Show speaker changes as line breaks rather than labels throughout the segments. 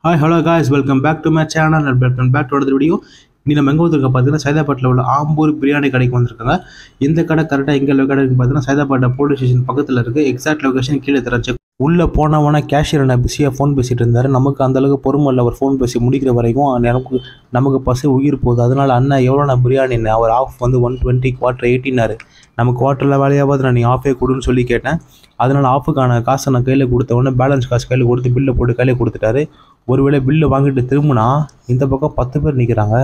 Hi hello guys welcome back to my channel and welcome back to அடுத்த video இனி நம்ம எங்கே வந்திருக்கோம் பார்த்தீங்கன்னா சைதாபாட்டில் உள்ள ஆம்பூர் பிரியாணி கடைக்கு வந்திருக்காங்க இந்த கடை கரெக்டாக எங்கே கடை இருக்குன்னு பார்த்தீங்கன்னா சைதாபாட்டை போலீஸ் ஸ்டேஷன் பக்கத்தில் இருக்குது எக்ஸாக்ட் லொகேஷன் கீழே தரச்சு உள்ளே போனவனா கேஷியர் நான் பிஸியாக ஃபோன் பேசிகிட்டு இருந்தார் நமக்கு அந்த அளவுக்கு பொறுமை இல்லை அவர் ஃபோன் பேசி முடிக்கிற வரைக்கும் நமக்கு நமக்கு பசி உயிர் போகுது அதனால் அண்ணன் எவ்வளோ நான் பிரியாணி அவர் ஆஃப் வந்து ஒன் டுவெண்ட்டி குவார்ட்டர் எயிட்டினாரு நம்ம குவார்ட்டரில் வேலையாவது நான் நீ ஆஃபே கொடுன்னு சொல்லி கேட்டேன் அதனால் ஆஃபுக்கான காசை நான் கையில் கொடுத்த உடனே பேலன்ஸ் காசு கையில் கொடுத்து பில்லை போட்டு கையில் கொடுத்துட்டாரு ஒருவேளை பில்லு வாங்கிட்டு திரும்பினா இந்த பக்கம் பத்து பேர் நிற்கிறாங்க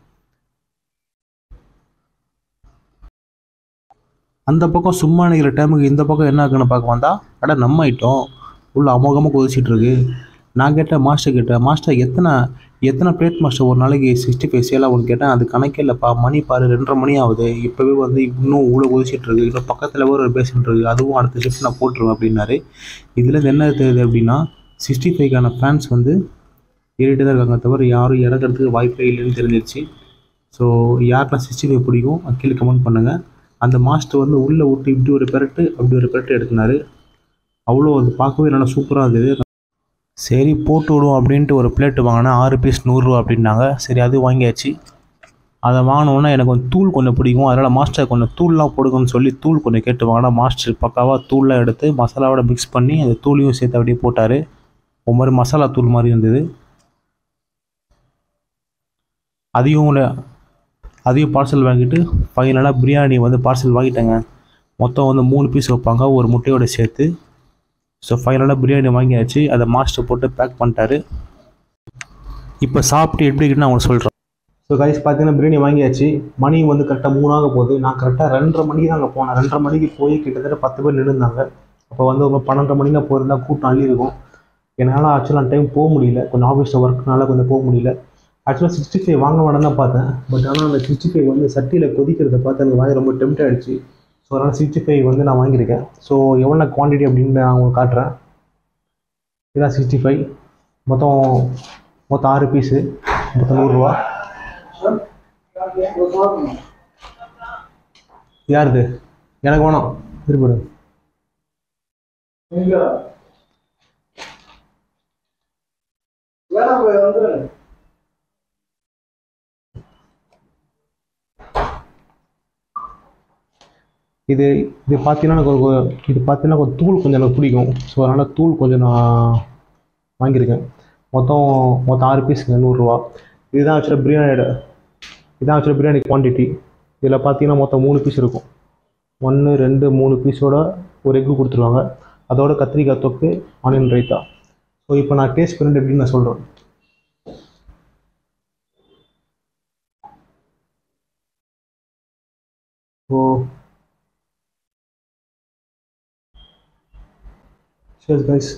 அந்த பக்கம் சும்மா நிற்கிற டைமுக்கு இந்த பக்கம் என்ன இருக்குன்னு பார்க்க வந்தா அட நம்ம ஐட்டம் உள்ள அமோகமாக கொதிச்சிட்டு இருக்கு நான் கேட்டேன் மாஸ்டர் கேட்டேன் மாஸ்டர் எத்தனை எத்தனை பிளேட் மாஸ்டர் ஒரு நாளைக்கு சிக்ஸ்டி ஃபைவ் சேலாக ஒன்று கேட்டேன் அது கணக்கே இல்லைப்பா மணி பாரு ரெண்டரை மணி ஆகுது இப்போவே வந்து இன்னும் இவ்வளோ கொதிச்சிட்டு இருக்கு இன்னும் பக்கத்தில் ஒரு பேசிட்டு இருக்கு அதுவும் அடுத்த ஷிஃப்ட் நான் போட்டுருவேன் அப்படின்னாரு இதுலேருந்து என்ன தெரியுது அப்படின்னா சிக்ஸ்டி ஃபைவ்க்கான ஃபேன்ஸ் வந்து ஏறிட்டு தான் இருக்காங்க தவிர யாரும் இறக்கிறதுக்கு வாய்ப்பே இல்லைன்னு தெரிஞ்சிருச்சு ஸோ யாருக்கெல்லாம் சிக்ஸ்டி ஃபைவ் பிடிக்கும் அது கீழே கமெண்ட் பண்ணுங்கள் அந்த மாஸ்டர் வந்து உள்ளே விட்டு இப்படி ஒரு பெரட்டு அப்படி ஒரு பெரட்டு எடுத்தினாரு அவ்வளோ அது பார்க்கவே நல்லா சூப்பராக இருந்தது சரி போட்டு விடுவோம் அப்படின்ட்டு ஒரு பிளேட் வாங்கினேன் ஆறு பீஸ் நூறுரூவா அப்படின்னாங்க சரி அது வாங்கியாச்சு அதை வாங்கினோன்னா எனக்கு கொஞ்சம் தூள் கொஞ்சம் பிடிக்கும் அதனால் மாஸ்டர் கொஞ்சம் தூள்லாம் போடுங்கன்னு சொல்லி தூள் கொஞ்சம் கேட்டு வாங்கினா மாஸ்டர் பக்காவாக தூள்லாம் எடுத்து மசாலாவோட மிக்ஸ் பண்ணி அந்த தூளையும் சேர்த்து அப்படியே போட்டார் ஒரு மாதிரி மசாலா தூள் மாதிரி இருந்தது அதையும் உள்ள- அதையும் பார்சல் வாங்கிட்டு ஃபைனலாக பிரியாணி வந்து பார்சல் வாங்கிட்டேங்க மொத்தம் வந்து மூணு பீஸ் வைப்பாங்க ஒரு முட்டையோட சேர்த்து ஸோ ஃபைனலாக பிரியாணி வாங்கியாச்சு அதை மாஸ்டர் போட்டு பேக் பண்ணிட்டாரு இப்போ சாப்பிட்டு எப்படி இருக்குன்னு நான் உங்களுக்கு சொல்கிறேன் ஸோ கைஸ் பார்த்தீங்கன்னா பிரியாணி வாங்கியாச்சு மணி வந்து கரெக்டாக மூணாக போகுது நான் கரெக்டாக ரெண்டரை மணிக்கு தான் அங்கே போனேன் ரெண்டரை மணிக்கு போய் கிட்டத்தட்ட பத்து பேர் நின்றுந்தாங்க அப்போ வந்து ஒரு பன்னெண்டரை மணிக்கு போயிருந்தா கூட்டம் அள்ளி இருக்கும் என்னால் ஆக்சுவலாக டைம் போக முடியல கொஞ்சம் ஆஃபீஸில் ஒர்க்னால கொஞ்சம் போக முடியல ஆக்சுவலாக சிக்ஸ்டி ஃபைவ் வாங்க வேணாம் தான் பார்த்தேன் பட் ஆனால் அந்த சிக்ஸ்டி ஃபைவ் வந்து சட்டியில் கொதிக்கிறத பார்த்து எனக்கு வாங்கி ரொம்ப டெம்ட் ஆகிடுச்சு ஸோ அதனால் சிக்ஸ்டி ஃபைவ் வந்து நான் வாங்கியிருக்கேன் ஸோ எவ்வளோ குவான்டிட்டி அப்படின்னு நான் உங்களுக்கு காட்டுறேன் இதான் சிக்ஸ்டி ஃபைவ் மொத்தம் மொத்தம் ஆறு பீஸு மொத்தம் நூறுரூவா யாருது எனக்கு வேணாம் திருப்பிடு இது இது பார்த்தீங்கன்னா எனக்கு ஒரு இது பார்த்தீங்கன்னா கொஞ்சம் தூள் கொஞ்சம் எனக்கு பிடிக்கும் ஸோ அதனால் தூள் கொஞ்சம் நான் வாங்கியிருக்கேன் மொத்தம் மொத்தம் ஆறு பீஸுங்க நூறுரூவா இதுதான் ஆக்சுவலாக பிரியாணியோட இதான் ஆக்சுவலாக பிரியாணி குவான்டிட்டி இதில் பார்த்தீங்கன்னா மொத்தம் மூணு பீஸ் இருக்கும் ஒன்று ரெண்டு மூணு பீஸோட ஒரு எக்கு கொடுத்துருவாங்க அதோட கத்திரிக்காய் தொக்கு ஆனியன் ரைத்தா ஸோ இப்போ நான் டேஸ்ட் பண்ணிட்டு எப்படின்னு நான் சொல்கிறேன் ஸோ Cheers, guys.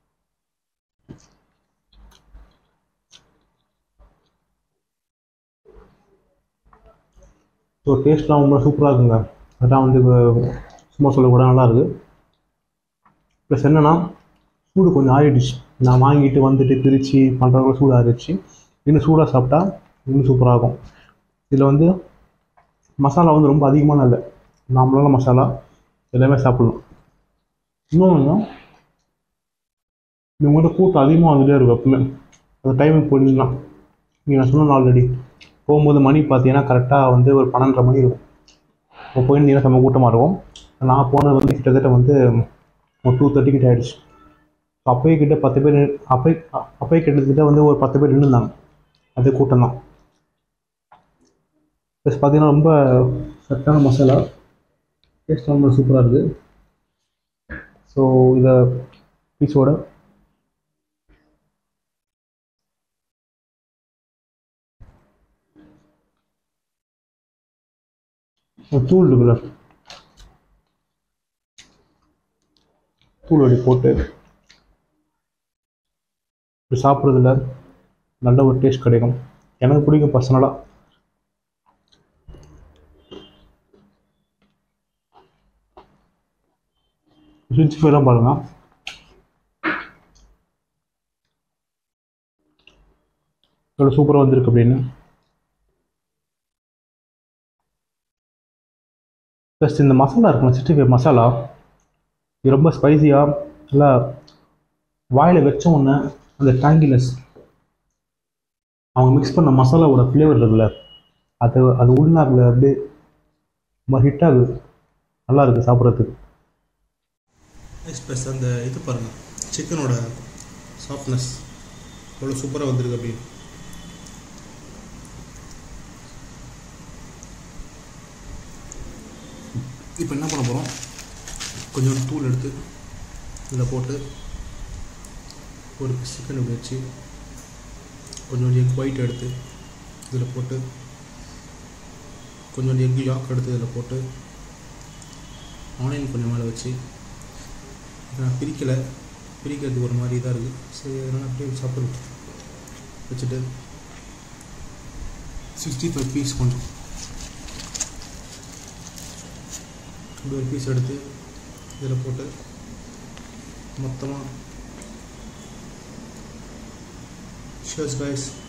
ஸோ டேஸ்ட்லாம் ரொம்ப சூப்பராக இருக்குங்க அதான் வந்து அஹ், சும்மா சொல்லக்கூட நல்லா இருக்கு ப்ளஸ் என்னன்னா சூடு கொஞ்சம் ஆறிடுச்சு நான் வாங்கிட்டு வந்துட்டு பிரித்து பண்ணுறவங்க சூடு ஆறிடுச்சு இன்னும் சூடாக சாப்பிட்டா இன்னும் சூப்பராக இருக்கும் இதில் வந்து மசாலா வந்து ரொம்ப அதிகமான இல்லை நார்மலான மசாலா எல்லாமே சாப்பிட்லாம் இன்னொன்று இவங்கள்ட்ட கூட்டம் அதிகமாக வந்துட்டே இருக்கும் எப்பவுமே அந்த டைமுக்கு போனீங்கன்னா நீங்கள் நான் சொன்னேன் ஆல்ரெடி போகும்போது மணி பார்த்தீங்கன்னா கரெக்டாக வந்து ஒரு பன்னெண்டரை மணி இருக்கும் இப்போ போயிருந்தீங்கன்னா செம்ம கூட்டமாக இருக்கும் நான் போனது வந்து கிட்டத்தட்ட வந்து ஒரு டூ தேர்ட்டி கிட்ட ஆயிடுச்சு ஸோ அப்போயே கிட்ட பத்து பேர் நின்னு- அப்போயே அப்போயே கிட்டத்தட்ட வந்து ஒரு பத்து பேர் நின்றுந்தாங்க அது கூட்டம் தான் ப்ளஸ் பார்த்தீங்கன்னா ரொம்ப சத்தான மசாலா டேஸ்ட் ரொம்ப சூப்பராக இருக்குது ஸோ இதை பீஸோட ஒரு தூள் இருக்குல்ல தூள் அப்படி போட்டு இப்படி சாப்பிட்றதுல நல்ல ஒரு டேஸ்ட் கிடைக்கும் எனக்கு பிடிக்கும் பர்சனலாக சிக்ஸ்டி ஃபைவ்லாம் பாருங்க எவ்வளோ சூப்பராக வந்திருக்கு அப்படின்னு ப்ளஸ் இந்த மசாலா இருக்குல்ல சிக்ஸ்டி ஃபைவ் மசாலா இது ரொம்ப ஸ்பைசியாக நல்லா வாயில் வச்ச உடனே அந்த டேங்கினஸ் அவங்க மிக்ஸ் பண்ண மசாலாவோட ஃப்ளேவர் இருக்குல்ல அது அது உள்நாக்கில் அப்படியே ரொம்ப ஹிட் ஆகுது நல்லா இருக்குது சாப்பிட்றதுக்கு ப்ளஸ் அந்த இது பாருங்கள் சிக்கனோட சாஃப்ட்னஸ் எவ்வளோ சூப்பராக வந்திருக்கு அப்படின்னு இப்போ என்ன பண்ண போகிறோம் கொஞ்சம் தூள் எடுத்து இதில் போட்டு ஒரு சிக்கன் இப்படி வச்சு கொஞ்சம் எக் ஒயிட் எடுத்து இதில் போட்டு கொஞ்சம் எக் யாக் எடுத்து இதில் போட்டு ஆனியன் கொஞ்சம் மேலே வச்சு இதை நான் பிரிக்கலை பிரிக்கிறதுக்கு ஒரு மாதிரி இதாக இருக்குது சரி அதனால் அப்படியே சாப்பிடு வச்சுட்டு சிக்ஸ்டி ஃபைவ் பீஸ் கொஞ்சம் இப்படி ஒரு பீஸ் எடுத்து இதில் போட்டு மொத்தமாக ஷர்ஸ் கைஸ்